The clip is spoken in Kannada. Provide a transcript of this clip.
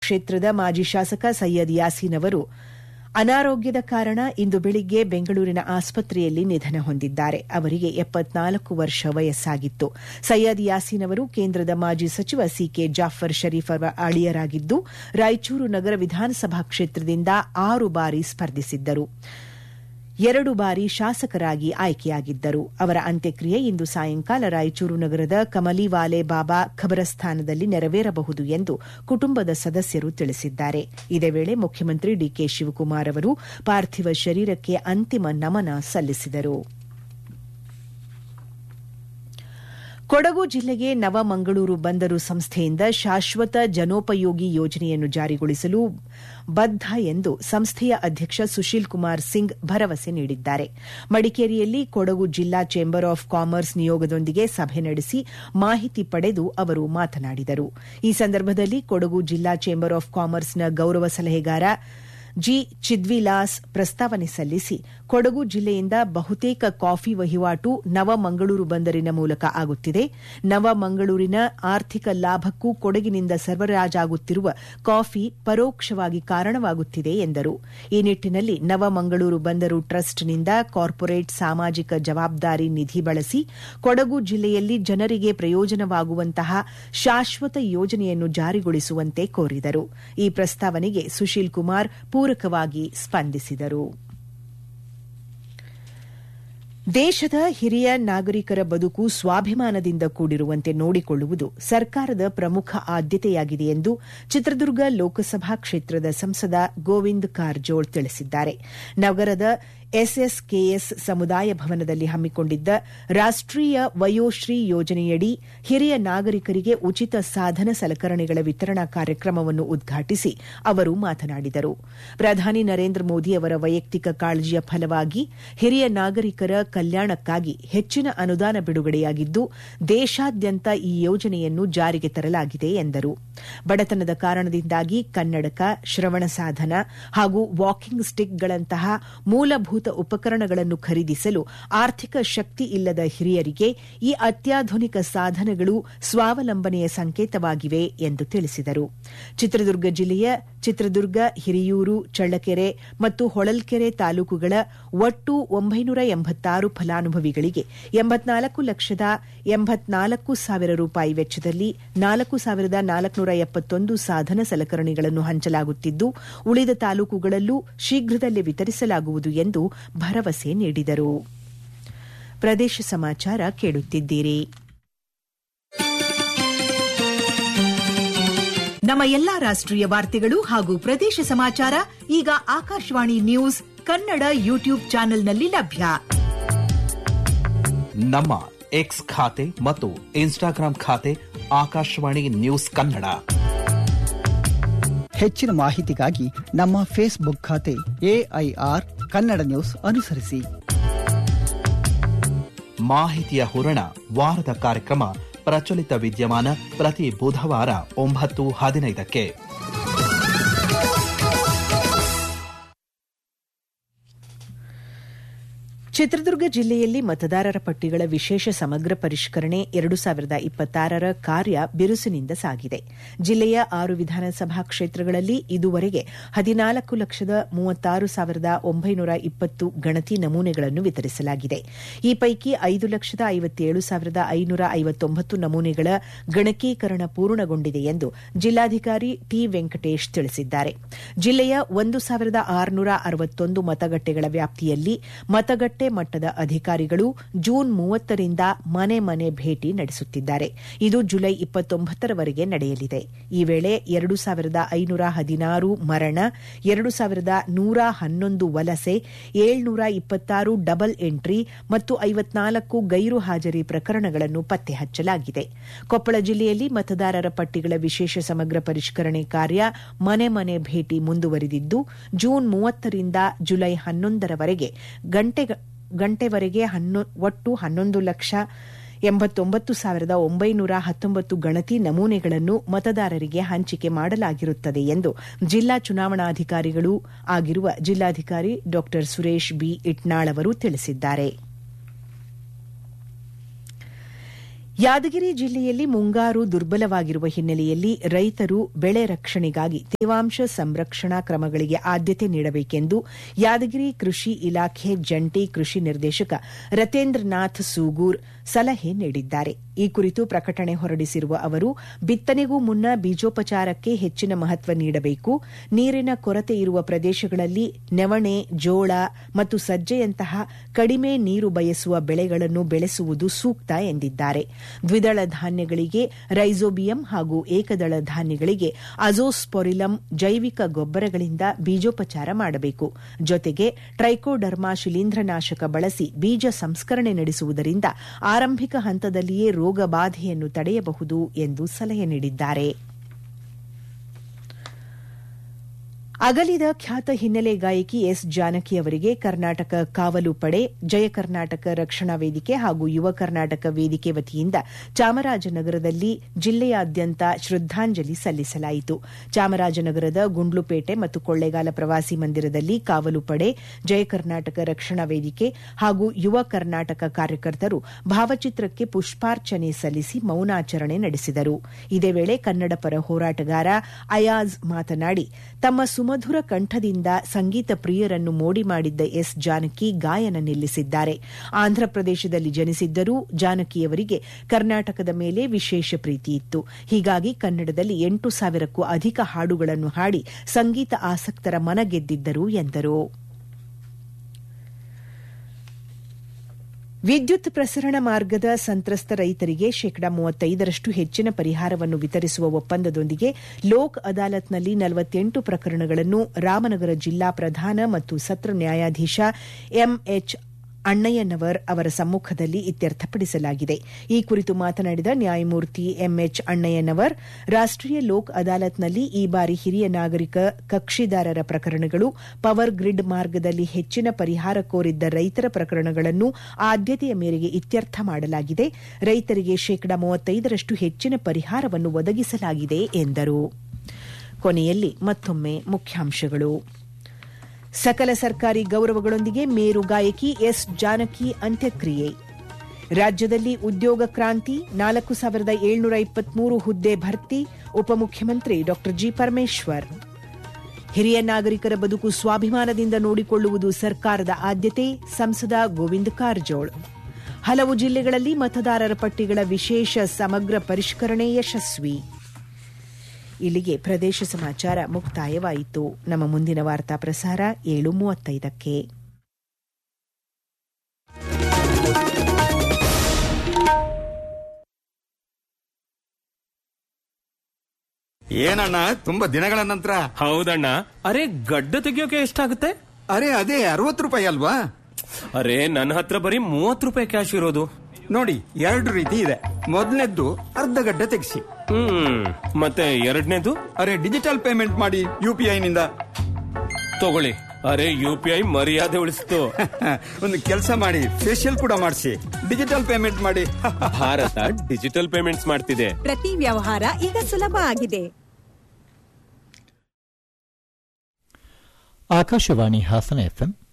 ಕ್ಷೇತ್ರದ ಮಾಜಿ ಶಾಸಕ ಸೈಯದ್ ಯಾಸೀನ್ ಅವರು ಅನಾರೋಗ್ಯದ ಕಾರಣ ಇಂದು ಬೆಳಿಗ್ಗೆ ಬೆಂಗಳೂರಿನ ಆಸ್ಪತ್ರೆಯಲ್ಲಿ ನಿಧನ ಹೊಂದಿದ್ದಾರೆ ಅವರಿಗೆ ಎಪ್ಪತ್ನಾಲ್ಕು ವರ್ಷ ವಯಸ್ಸಾಗಿತ್ತು ಸೈಯದ್ ಯಾಸೀನ್ ಅವರು ಕೇಂದ್ರದ ಮಾಜಿ ಸಚಿವ ಸಿಕೆ ಜಾಫರ್ ಶರೀಫ್ ಅವರ ಅಳಿಯರಾಗಿದ್ದು ರಾಯಚೂರು ನಗರ ವಿಧಾನಸಭಾ ಕ್ಷೇತ್ರದಿಂದ ಆರು ಬಾರಿ ಸ್ಪರ್ಧಿಸಿದ್ದರು ಎರಡು ಬಾರಿ ಶಾಸಕರಾಗಿ ಆಯ್ಕೆಯಾಗಿದ್ದರು ಅವರ ಅಂತ್ಯಕ್ರಿಯೆ ಇಂದು ಸಾಯಂಕಾಲ ರಾಯಚೂರು ನಗರದ ಕಮಲಿವಾಲೆ ಬಾಬಾ ಖಬರಸ್ಥಾನದಲ್ಲಿ ನೆರವೇರಬಹುದು ಎಂದು ಕುಟುಂಬದ ಸದಸ್ಯರು ತಿಳಿಸಿದ್ದಾರೆ ಇದೇ ವೇಳೆ ಮುಖ್ಯಮಂತ್ರಿ ಡಿಕೆ ಶಿವಕುಮಾರ್ ಅವರು ಪಾರ್ಥಿವ ಶರೀರಕ್ಕೆ ಅಂತಿಮ ನಮನ ಸಲ್ಲಿಸಿದರು ಕೊಡಗು ಜಿಲ್ಲೆಗೆ ನವಮಂಗಳೂರು ಬಂದರು ಸಂಸ್ಥೆಯಿಂದ ಶಾಶ್ವತ ಜನೋಪಯೋಗಿ ಯೋಜನೆಯನ್ನು ಜಾರಿಗೊಳಿಸಲು ಬದ್ಧ ಎಂದು ಸಂಸ್ಥೆಯ ಅಧ್ಯಕ್ಷ ಸುಶೀಲ್ ಕುಮಾರ್ ಸಿಂಗ್ ಭರವಸೆ ನೀಡಿದ್ದಾರೆ ಮಡಿಕೇರಿಯಲ್ಲಿ ಕೊಡಗು ಜಿಲ್ಲಾ ಚೇಂಬರ್ ಆಫ್ ಕಾಮರ್ಸ್ ನಿಯೋಗದೊಂದಿಗೆ ಸಭೆ ನಡೆಸಿ ಮಾಹಿತಿ ಪಡೆದು ಅವರು ಮಾತನಾಡಿದರು ಈ ಸಂದರ್ಭದಲ್ಲಿ ಕೊಡಗು ಜಿಲ್ಲಾ ಚೇಂಬರ್ ಆಫ್ ಕಾಮರ್ಸ್ನ ಗೌರವ ಸಲಹೆಗಾರ ಜಿ ಚಿದ್ವಿಲಾಸ್ ಪ್ರಸ್ತಾವನೆ ಸಲ್ಲಿಸಿ ಕೊಡಗು ಜಿಲ್ಲೆಯಿಂದ ಬಹುತೇಕ ಕಾಫಿ ವಹಿವಾಟು ನವಮಂಗಳೂರು ಬಂದರಿನ ಮೂಲಕ ಆಗುತ್ತಿದೆ ನವಮಂಗಳೂರಿನ ಆರ್ಥಿಕ ಲಾಭಕ್ಕೂ ಕೊಡಗಿನಿಂದ ಸರಬರಾಜಾಗುತ್ತಿರುವ ಕಾಫಿ ಪರೋಕ್ಷವಾಗಿ ಕಾರಣವಾಗುತ್ತಿದೆ ಎಂದರು ಈ ನಿಟ್ಟಿನಲ್ಲಿ ನವಮಂಗಳೂರು ಬಂದರು ಟ್ರಸ್ಟ್ನಿಂದ ಕಾರ್ಪೊರೇಟ್ ಸಾಮಾಜಿಕ ಜವಾಬ್ದಾರಿ ನಿಧಿ ಬಳಸಿ ಕೊಡಗು ಜಿಲ್ಲೆಯಲ್ಲಿ ಜನರಿಗೆ ಪ್ರಯೋಜನವಾಗುವಂತಹ ಶಾಶ್ವತ ಯೋಜನೆಯನ್ನು ಜಾರಿಗೊಳಿಸುವಂತೆ ಕೋರಿದರು ಈ ಪ್ರಸ್ತಾವನೆಗೆ ಸುಶೀಲ್ ಕುಮಾರ್ ಪೂರಕವಾಗಿ ಸ್ಪಂದಿಸಿದರು ದೇಶದ ಹಿರಿಯ ನಾಗರಿಕರ ಬದುಕು ಸ್ವಾಭಿಮಾನದಿಂದ ಕೂಡಿರುವಂತೆ ನೋಡಿಕೊಳ್ಳುವುದು ಸರ್ಕಾರದ ಪ್ರಮುಖ ಆದ್ಯತೆಯಾಗಿದೆ ಎಂದು ಚಿತ್ರದುರ್ಗ ಲೋಕಸಭಾ ಕ್ಷೇತ್ರದ ಸಂಸದ ಗೋವಿಂದ್ ಕಾರಜೋಳ್ ತಿಳಿಸಿದ್ದಾರೆ ನಗರದ ಎಸ್ಎಸ್ಕೆಎಸ್ ಸಮುದಾಯ ಭವನದಲ್ಲಿ ಹಮ್ಮಿಕೊಂಡಿದ್ದ ರಾಷ್ಟೀಯ ವಯೋಶ್ರೀ ಯೋಜನೆಯಡಿ ಹಿರಿಯ ನಾಗರಿಕರಿಗೆ ಉಚಿತ ಸಾಧನ ಸಲಕರಣೆಗಳ ವಿತರಣಾ ಕಾರ್ಯಕ್ರಮವನ್ನು ಉದ್ಘಾಟಿಸಿ ಅವರು ಮಾತನಾಡಿದರು ಪ್ರಧಾನಿ ನರೇಂದ್ರ ಮೋದಿ ಅವರ ವೈಯಕ್ತಿಕ ಕಾಳಜಿಯ ಫಲವಾಗಿ ಹಿರಿಯ ನಾಗರಿಕರ ಕಲ್ಯಾಣಕ್ಕಾಗಿ ಹೆಚ್ಚಿನ ಅನುದಾನ ಬಿಡುಗಡೆಯಾಗಿದ್ದು ದೇಶಾದ್ಯಂತ ಈ ಯೋಜನೆಯನ್ನು ಜಾರಿಗೆ ತರಲಾಗಿದೆ ಎಂದರು ಬಡತನದ ಕಾರಣದಿಂದಾಗಿ ಕನ್ನಡಕ ಶ್ರವಣ ಸಾಧನ ಹಾಗೂ ವಾಕಿಂಗ್ ಸ್ಟಿಕ್ಗಳಂತಹ ಮೂಲಭೂತ ಉಪಕರಣಗಳನ್ನು ಖರೀದಿಸಲು ಆರ್ಥಿಕ ಶಕ್ತಿ ಇಲ್ಲದ ಹಿರಿಯರಿಗೆ ಈ ಅತ್ಯಾಧುನಿಕ ಸಾಧನಗಳು ಸ್ವಾವಲಂಬನೆಯ ಸಂಕೇತವಾಗಿವೆ ಎಂದು ತಿಳಿಸಿದರು ಚಿತ್ರದುರ್ಗ ಜಿಲ್ಲೆಯ ಚಿತ್ರದುರ್ಗ ಹಿರಿಯೂರು ಚಳ್ಳಕೆರೆ ಮತ್ತು ಹೊಳಲ್ಕೆರೆ ತಾಲೂಕುಗಳ ಒಟ್ಟು ಒಂಬೈನೂರ ಎಂಬತ್ತಾರು ಫಲಾನುಭವಿಗಳಿಗೆ ಎಂಬತ್ನಾಲ್ಕು ಲಕ್ಷದ ಎಂಬತ್ನಾಲ್ಕು ಸಾವಿರ ರೂಪಾಯಿ ವೆಚ್ಚದಲ್ಲಿ ನಾಲ್ಕು ಸಾವಿರದ ನಾಲ್ಕುನೂರ ಎಪ್ಪತ್ತೊಂದು ಸಾಧನ ಸಲಕರಣೆಗಳನ್ನು ಹಂಚಲಾಗುತ್ತಿದ್ದು ಉಳಿದ ತಾಲೂಕುಗಳಲ್ಲೂ ಶೀಘ್ರದಲ್ಲೇ ವಿತರಿಸಲಾಗುವುದು ಎಂದು ಭರವಸೆ ನೀಡಿದರು ಪ್ರದೇಶ ಸಮಾಚಾರ ಕೇಳುತ್ತಿದ್ದೀರಿ ನಮ್ಮ ಎಲ್ಲಾ ರಾಷ್ಟ್ರೀಯ ವಾರ್ತೆಗಳು ಹಾಗೂ ಪ್ರದೇಶ ಸಮಾಚಾರ ಈಗ ಆಕಾಶವಾಣಿ ನ್ಯೂಸ್ ಕನ್ನಡ ಯೂಟ್ಯೂಬ್ ಚಾನೆಲ್ನಲ್ಲಿ ಲಭ್ಯ ನಮ್ಮ ಎಕ್ಸ್ ಖಾತೆ ಮತ್ತು ಇನ್ಸ್ಟಾಗ್ರಾಂ ಖಾತೆ ಆಕಾಶವಾಣಿ ನ್ಯೂಸ್ ಕನ್ನಡ ಹೆಚ್ಚಿನ ಮಾಹಿತಿಗಾಗಿ ನಮ್ಮ ಫೇಸ್ಬುಕ್ ಖಾತೆ ಎಐಆರ್ ಕನ್ನಡ ನ್ಯೂಸ್ ಅನುಸರಿಸಿ ಮಾಹಿತಿಯ ಹೂರಣ ವಾರದ ಕಾರ್ಯಕ್ರಮ ಪ್ರಚಲಿತ ವಿದ್ಯಮಾನ ಪ್ರತಿ ಬುಧವಾರ ಒಂಬತ್ತು ಹದಿನೈದಕ್ಕೆ ಚಿತ್ರದುರ್ಗ ಜಿಲ್ಲೆಯಲ್ಲಿ ಮತದಾರರ ಪಟ್ಟಿಗಳ ವಿಶೇಷ ಸಮಗ್ರ ಪರಿಷ್ಕರಣೆ ಎರಡು ಸಾವಿರದ ಇಪ್ಪತ್ತಾರರ ಕಾರ್ಯ ಬಿರುಸಿನಿಂದ ಸಾಗಿದೆ ಜಿಲ್ಲೆಯ ಆರು ವಿಧಾನಸಭಾ ಕ್ಷೇತ್ರಗಳಲ್ಲಿ ಇದುವರೆಗೆ ಹದಿನಾಲ್ಕು ಲಕ್ಷದ ಮೂವತ್ತಾರು ಸಾವಿರದ ಒಂಬೈನೂರ ಇಪ್ಪತ್ತು ಗಣತಿ ನಮೂನೆಗಳನ್ನು ವಿತರಿಸಲಾಗಿದೆ ಈ ಪೈಕಿ ಐದು ಲಕ್ಷದ ಐವತ್ತೇಳು ಸಾವಿರದ ಐನೂರ ಐವತ್ತೊಂಬತ್ತು ನಮೂನೆಗಳ ಗಣಕೀಕರಣ ಪೂರ್ಣಗೊಂಡಿದೆ ಎಂದು ಜಿಲ್ಲಾಧಿಕಾರಿ ಟಿ ವೆಂಕಟೇಶ್ ತಿಳಿಸಿದ್ದಾರೆ ಜಿಲ್ಲೆಯ ಒಂದು ಸಾವಿರದ ಆರುನೂರ ಅರವತ್ತೊಂದು ಮತಗಟ್ಟೆಗಳ ವ್ಯಾಪ್ತಿಯಲ್ಲಿ ಮತಗಟ್ಟೆ ಮಟ್ಟದ ಅಧಿಕಾರಿಗಳು ಜೂನ್ ಮೂವತ್ತರಿಂದ ಮನೆ ಮನೆ ಭೇಟಿ ನಡೆಸುತ್ತಿದ್ದಾರೆ ಇದು ಜುಲೈ ಇಪ್ಪತ್ತೊಂಬತ್ತರವರೆಗೆ ನಡೆಯಲಿದೆ ಈ ವೇಳೆ ಎರಡು ಸಾವಿರದ ಐನೂರ ಹದಿನಾರು ಮರಣ ಎರಡು ಸಾವಿರದ ನೂರ ಹನ್ನೊಂದು ವಲಸೆ ಏಳ್ನೂರ ಇಪ್ಪತ್ತಾರು ಡಬಲ್ ಎಂಟ್ರಿ ಮತ್ತು ಐವತ್ನಾಲ್ಕು ಗೈರು ಹಾಜರಿ ಪ್ರಕರಣಗಳನ್ನು ಪತ್ತೆ ಹಚ್ಚಲಾಗಿದೆ ಕೊಪ್ಪಳ ಜಿಲ್ಲೆಯಲ್ಲಿ ಮತದಾರರ ಪಟ್ಟಿಗಳ ವಿಶೇಷ ಸಮಗ್ರ ಪರಿಷ್ಕರಣೆ ಕಾರ್ಯ ಮನೆ ಮನೆ ಭೇಟಿ ಮುಂದುವರಿದಿದ್ದು ಜೂನ್ ಮೂವತ್ತರಿಂದ ಜುಲೈ ಹನ್ನೊಂದರವರೆಗೆ ಗಂಟೆವರೆಗೆ ಒಟ್ಟು ಹನ್ನೊಂದು ಲಕ್ಷ ಎಂಬತ್ತೊಂಬತ್ತು ಸಾವಿರದ ಒಂಬೈನೂರ ಹತ್ತೊಂಬತ್ತು ಗಣತಿ ನಮೂನೆಗಳನ್ನು ಮತದಾರರಿಗೆ ಹಂಚಿಕೆ ಮಾಡಲಾಗಿರುತ್ತದೆ ಎಂದು ಜಿಲ್ಲಾ ಚುನಾವಣಾಧಿಕಾರಿಗಳೂ ಆಗಿರುವ ಜಿಲ್ಲಾಧಿಕಾರಿ ಡಾ ಸುರೇಶ್ ಬಿ ಇಟ್ನಾಳ್ ಅವರು ತಿಳಿಸಿದ್ದಾರೆ ಯಾದಗಿರಿ ಜಿಲ್ಲೆಯಲ್ಲಿ ಮುಂಗಾರು ದುರ್ಬಲವಾಗಿರುವ ಹಿನ್ನೆಲೆಯಲ್ಲಿ ರೈತರು ಬೆಳೆ ರಕ್ಷಣೆಗಾಗಿ ತೇವಾಂಶ ಸಂರಕ್ಷಣಾ ಕ್ರಮಗಳಿಗೆ ಆದ್ಯತೆ ನೀಡಬೇಕೆಂದು ಯಾದಗಿರಿ ಕೃಷಿ ಇಲಾಖೆ ಜಂಟಿ ಕೃಷಿ ನಿರ್ದೇಶಕ ರತೇಂದ್ರನಾಥ್ ಸೂಗೂರ್ ಸಲಹೆ ನೀಡಿದ್ದಾರೆ ಈ ಕುರಿತು ಪ್ರಕಟಣೆ ಹೊರಡಿಸಿರುವ ಅವರು ಬಿತ್ತನೆಗೂ ಮುನ್ನ ಬೀಜೋಪಚಾರಕ್ಕೆ ಹೆಚ್ಚಿನ ಮಹತ್ವ ನೀಡಬೇಕು ನೀರಿನ ಕೊರತೆ ಇರುವ ಪ್ರದೇಶಗಳಲ್ಲಿ ನೆವಣೆ ಜೋಳ ಮತ್ತು ಸಜ್ಜೆಯಂತಹ ಕಡಿಮೆ ನೀರು ಬಯಸುವ ಬೆಳೆಗಳನ್ನು ಬೆಳೆಸುವುದು ಸೂಕ್ತ ಎಂದಿದ್ದಾರೆ ದ್ವಿದಳ ಧಾನ್ಯಗಳಿಗೆ ರೈಸೋಬಿಯಂ ಹಾಗೂ ಏಕದಳ ಧಾನ್ಯಗಳಿಗೆ ಅಜೋಸ್ಪೊರಿಲಂ ಜೈವಿಕ ಗೊಬ್ಬರಗಳಿಂದ ಬೀಜೋಪಚಾರ ಮಾಡಬೇಕು ಜೊತೆಗೆ ಟ್ರೈಕೋಡರ್ಮಾ ಶಿಲೀಂಧ್ರನಾಶಕ ಬಳಸಿ ಬೀಜ ಸಂಸ್ಕರಣೆ ನಡೆಸುವುದರಿಂದ ಆರಂಭಿಕ ಹಂತದಲ್ಲಿಯೇ ರೋಗ ಬಾಧೆಯನ್ನು ತಡೆಯಬಹುದು ಎಂದು ಸಲಹೆ ನೀಡಿದ್ದಾರೆ ಅಗಲಿದ ಖ್ಯಾತ ಹಿನ್ನೆಲೆ ಗಾಯಕಿ ಎಸ್ ಜಾನಕಿ ಅವರಿಗೆ ಕರ್ನಾಟಕ ಕಾವಲು ಪಡೆ ಜಯ ಕರ್ನಾಟಕ ರಕ್ಷಣಾ ವೇದಿಕೆ ಹಾಗೂ ಯುವ ಕರ್ನಾಟಕ ವೇದಿಕೆ ವತಿಯಿಂದ ಚಾಮರಾಜನಗರದಲ್ಲಿ ಜಿಲ್ಲೆಯಾದ್ಯಂತ ಶ್ರದ್ದಾಂಜಲಿ ಸಲ್ಲಿಸಲಾಯಿತು ಚಾಮರಾಜನಗರದ ಗುಂಡ್ಲುಪೇಟೆ ಮತ್ತು ಕೊಳ್ಳೇಗಾಲ ಪ್ರವಾಸಿ ಮಂದಿರದಲ್ಲಿ ಕಾವಲು ಪಡೆ ಜಯ ಕರ್ನಾಟಕ ರಕ್ಷಣಾ ವೇದಿಕೆ ಹಾಗೂ ಯುವ ಕರ್ನಾಟಕ ಕಾರ್ಯಕರ್ತರು ಭಾವಚಿತ್ರಕ್ಕೆ ಪುಷ್ಪಾರ್ಚನೆ ಸಲ್ಲಿಸಿ ಮೌನಾಚರಣೆ ನಡೆಸಿದರು ಇದೇ ವೇಳೆ ಕನ್ನಡ ಪರ ಹೋರಾಟಗಾರ ಅಯಾಜ್ ಮಾತನಾಡಿ ತಮ್ಮ ಸುಮಧುರ ಕಂಠದಿಂದ ಸಂಗೀತ ಪ್ರಿಯರನ್ನು ಮೋಡಿ ಮಾಡಿದ್ದ ಎಸ್ ಜಾನಕಿ ಗಾಯನ ನಿಲ್ಲಿಸಿದ್ದಾರೆ ಆಂಧ್ರಪ್ರದೇಶದಲ್ಲಿ ಜನಿಸಿದ್ದರೂ ಜಾನಕಿಯವರಿಗೆ ಕರ್ನಾಟಕದ ಮೇಲೆ ವಿಶೇಷ ಪ್ರೀತಿ ಇತ್ತು ಹೀಗಾಗಿ ಕನ್ನಡದಲ್ಲಿ ಎಂಟು ಸಾವಿರಕ್ಕೂ ಅಧಿಕ ಹಾಡುಗಳನ್ನು ಹಾಡಿ ಸಂಗೀತ ಆಸಕ್ತರ ಮನಗೆದ್ದಿದ್ದರು ಎಂದರು ವಿದ್ಯುತ್ ಪ್ರಸರಣ ಮಾರ್ಗದ ಸಂತ್ರಸ್ತ ರೈತರಿಗೆ ಶೇಕಡಾ ಮೂವತ್ತೈದರಷ್ಟು ಹೆಚ್ಚಿನ ಪರಿಹಾರವನ್ನು ವಿತರಿಸುವ ಒಪ್ಪಂದದೊಂದಿಗೆ ಲೋಕ್ ಅದಾಲತ್ನಲ್ಲಿ ನಲವತ್ತೆಂಟು ಪ್ರಕರಣಗಳನ್ನು ರಾಮನಗರ ಜಿಲ್ಲಾ ಪ್ರಧಾನ ಮತ್ತು ಸತ್ರ ನ್ಯಾಯಾಧೀಶ ಎಂಎಚ್ ಅಣ್ಣಯ್ಯನವರ್ ಅವರ ಸಮ್ಮುಖದಲ್ಲಿ ಇತ್ಯರ್ಥಪಡಿಸಲಾಗಿದೆ ಈ ಕುರಿತು ಮಾತನಾಡಿದ ನ್ಯಾಯಮೂರ್ತಿ ಎಂಎಚ್ ಅಣ್ಣಯ್ಯನವರ್ ರಾಷ್ಟೀಯ ಲೋಕ್ ಅದಾಲತ್ನಲ್ಲಿ ಈ ಬಾರಿ ಹಿರಿಯ ನಾಗರಿಕ ಕಕ್ಷಿದಾರರ ಪ್ರಕರಣಗಳು ಪವರ್ ಗ್ರಿಡ್ ಮಾರ್ಗದಲ್ಲಿ ಹೆಚ್ಚಿನ ಪರಿಹಾರ ಕೋರಿದ್ದ ರೈತರ ಪ್ರಕರಣಗಳನ್ನು ಆದ್ಯತೆಯ ಮೇರೆಗೆ ಇತ್ಯರ್ಥ ಮಾಡಲಾಗಿದೆ ರೈತರಿಗೆ ಶೇಕಡಾ ಮೂವತ್ತೈದರಷ್ಟು ಹೆಚ್ಚಿನ ಪರಿಹಾರವನ್ನು ಒದಗಿಸಲಾಗಿದೆ ಎಂದರು ಕೊನೆಯಲ್ಲಿ ಮತ್ತೊಮ್ಮೆ ಮುಖ್ಯಾಂಶಗಳು ಸಕಲ ಸರ್ಕಾರಿ ಗೌರವಗಳೊಂದಿಗೆ ಮೇರು ಗಾಯಕಿ ಎಸ್ ಜಾನಕಿ ಅಂತ್ಯಕ್ರಿಯೆ ರಾಜ್ಯದಲ್ಲಿ ಉದ್ಯೋಗ ಕ್ರಾಂತಿ ನಾಲ್ಕು ಸಾವಿರದ ಏಳ್ನೂರ ಇಪ್ಪತ್ಮೂರು ಹುದ್ದೆ ಭರ್ತಿ ಉಪಮುಖ್ಯಮಂತ್ರಿ ಡಾ ಜಿ ಪರಮೇಶ್ವರ್ ಹಿರಿಯ ನಾಗರಿಕರ ಬದುಕು ಸ್ವಾಭಿಮಾನದಿಂದ ನೋಡಿಕೊಳ್ಳುವುದು ಸರ್ಕಾರದ ಆದ್ಯತೆ ಸಂಸದ ಗೋವಿಂದ ಕಾರಜೋಳ್ ಹಲವು ಜಿಲ್ಲೆಗಳಲ್ಲಿ ಮತದಾರರ ಪಟ್ಟಿಗಳ ವಿಶೇಷ ಸಮಗ್ರ ಪರಿಷ್ಕರಣೆ ಯಶಸ್ವಿ ಇಲ್ಲಿಗೆ ಪ್ರದೇಶ ಸಮಾಚಾರ ಮುಕ್ತಾಯವಾಯಿತು ನಮ್ಮ ಮುಂದಿನ ವಾರ್ತಾ ಪ್ರಸಾರ ಏಳು ಮೂವತ್ತೈದಕ್ಕೆ ಏನಣ್ಣ ತುಂಬಾ ದಿನಗಳ ನಂತರ ಹೌದಣ್ಣ ಅರೆ ಗಡ್ಡ ತೆಗಿಯೋಕೆ ಎಷ್ಟಾಗುತ್ತೆ ಅರೆ ಅದೇ ಅರವತ್ತು ರೂಪಾಯಿ ಅಲ್ವಾ ಅರೆ ನನ್ನ ಹತ್ರ ಬರೀ ಮೂವತ್ತು ರೂಪಾಯಿ ಕ್ಯಾಶ್ ಇರೋದು ನೋಡಿ ಎರಡು ರೀತಿ ಇದೆ ಮೊದಲನೇದ್ದು ಅರ್ಧ ಗಡ್ಡೆ ತೆಗಿಸಿ ಹ್ಮ್ ಮತ್ತೆ ಎರಡನೇದು ಅರೆ ಡಿಜಿಟಲ್ ಪೇಮೆಂಟ್ ಮಾಡಿ ಯು ಪಿ ಐ ನಿಂದ ತಗೊಳ್ಳಿ ಅರೆ ಯು ಪಿ ಐ ಮರ್ಯಾದೆ ಉಳಿಸ್ತು ಒಂದು ಕೆಲಸ ಮಾಡಿ ಫೇಶಿಯಲ್ ಕೂಡ ಮಾಡಿಸಿ ಡಿಜಿಟಲ್ ಪೇಮೆಂಟ್ ಮಾಡಿ ಭಾರತ ಡಿಜಿಟಲ್ ಪೇಮೆಂಟ್ಸ್ ಮಾಡ್ತಿದೆ ಪ್ರತಿ ವ್ಯವಹಾರ ಈಗ ಸುಲಭ ಆಗಿದೆ ಆಕಾಶವಾಣಿ ಹಾಸನ ಎಫ್ಎಂ